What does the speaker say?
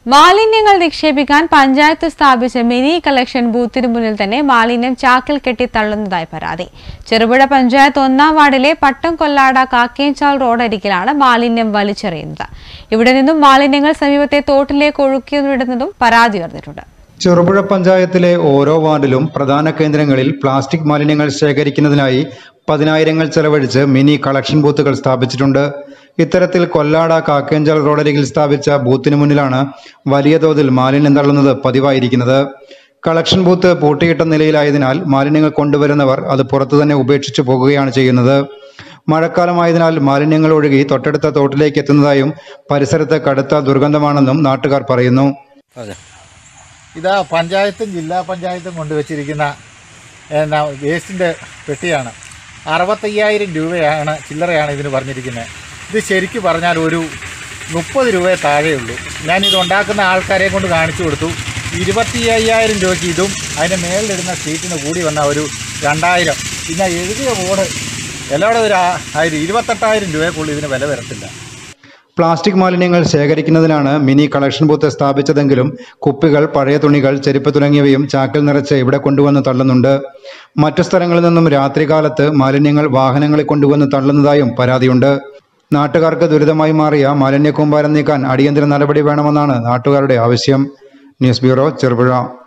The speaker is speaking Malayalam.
മാലിന്യങ്ങൾ നിക്ഷേപിക്കാൻ പഞ്ചായത്ത് സ്ഥാപിച്ച മിനി കളക്ഷൻ ബൂത്തിന് മുന്നിൽ തന്നെ മാലിന്യം ചാക്കിൽ കെട്ടി തള്ളുന്നതായി പരാതി ചെറുപുഴ പഞ്ചായത്ത് ഒന്നാം വാർഡിലെ പട്ടം കൊല്ലാട കാക്കേഞ്ചാൽ റോഡരികിലാണ് മാലിന്യം വലിച്ചെറിയുന്നത് ഇവിടെ നിന്നും മാലിന്യങ്ങൾ സമീപത്തെ തോട്ടിലേക്ക് ഒഴുക്കിവിടുന്നതും പരാതി ഉയർന്നിട്ടുണ്ട് ചെറുപുഴ പഞ്ചായത്തിലെ ഓരോ വാർഡിലും പ്രധാന കേന്ദ്രങ്ങളിൽ പ്ലാസ്റ്റിക് മാലിന്യങ്ങൾ ശേഖരിക്കുന്നതിനായി പതിനായിരങ്ങൾ ചെലവഴിച്ച് മിനി കളക്ഷൻ ബൂത്തുകൾ സ്ഥാപിച്ചിട്ടുണ്ട് ഇത്തരത്തിൽ കൊല്ലാട കാക്കേഞ്ചൽ റോഡരികിൽ സ്ഥാപിച്ച ബൂത്തിന് മുന്നിലാണ് വലിയ തോതിൽ മാലിന്യം തള്ളുന്നത് പതിവായിരിക്കുന്നത് കളക്ഷൻ ബൂത്ത് പൂട്ടിയിട്ട നിലയിലായതിനാൽ മാലിന്യങ്ങൾ കൊണ്ടുവരുന്നവർ അത് പുറത്തു തന്നെ ഉപേക്ഷിച്ചു പോകുകയാണ് ചെയ്യുന്നത് മഴക്കാലമായതിനാൽ മാലിന്യങ്ങൾ ഒഴുകി തൊട്ടടുത്ത തോട്ടിലേക്ക് എത്തുന്നതായും പരിസരത്ത് കടുത്ത ദുർഗന്ധമാണെന്നും നാട്ടുകാർ പറയുന്നു ഇതാ പഞ്ചായത്തും ജില്ലാ പഞ്ചായത്തും കൊണ്ടുവച്ചിരിക്കുന്ന എന്നാ വേസ്റ്റിൻ്റെ പെട്ടിയാണ് അറുപത്തയ്യായിരം രൂപയാണ് ചില്ലറയാണ് ഇതിന് പറഞ്ഞിരിക്കുന്നത് ഇത് ശരിക്ക് പറഞ്ഞാൽ ഒരു മുപ്പത് രൂപയെ താഴെയുള്ളൂ ഞാൻ ഇത് ഉണ്ടാക്കുന്ന ആൾക്കാരെ കൊണ്ട് കാണിച്ചു കൊടുത്തു ഇരുപത്തി അയ്യായിരം രൂപയ്ക്ക് ഇതും അതിൻ്റെ മേളിലിടുന്ന സീറ്റിന് കൂടി വന്ന ഒരു രണ്ടായിരം പിന്നെ എഴുതിയ ബോർഡ് എല്ലാവിടെ ഒരു ആ- ആയിരം ഇരുപത്തെട്ടായിരം രൂപയ്ക്കുള്ളിൽ ഇതിന് വില വരത്തില്ല പ്ലാസ്റ്റിക് മാലിന്യങ്ങൾ ശേഖരിക്കുന്നതിനാണ് മിനി കളക്ഷൻ ബൂത്ത് സ്ഥാപിച്ചതെങ്കിലും കുപ്പികൾ പഴയ തുണികൾ ചെരുപ്പ് തുടങ്ങിയവയും ചാക്കിൽ നിറച്ച് ഇവിടെ കൊണ്ടുവന്ന് തള്ളുന്നുണ്ട് മറ്റു സ്ഥലങ്ങളിൽ നിന്നും രാത്രികാലത്ത് മാലിന്യങ്ങൾ വാഹനങ്ങളിൽ കൊണ്ടുവന്ന് തള്ളുന്നതായും പരാതിയുണ്ട് നാട്ടുകാർക്ക് ദുരിതമായി മാറിയ മാലിന്യ കൂമ്പാരം നീക്കാൻ അടിയന്തര നടപടി വേണമെന്നാണ് നാട്ടുകാരുടെ ആവശ്യം ന്യൂസ് ബ്യൂറോ ചെറുപുഴ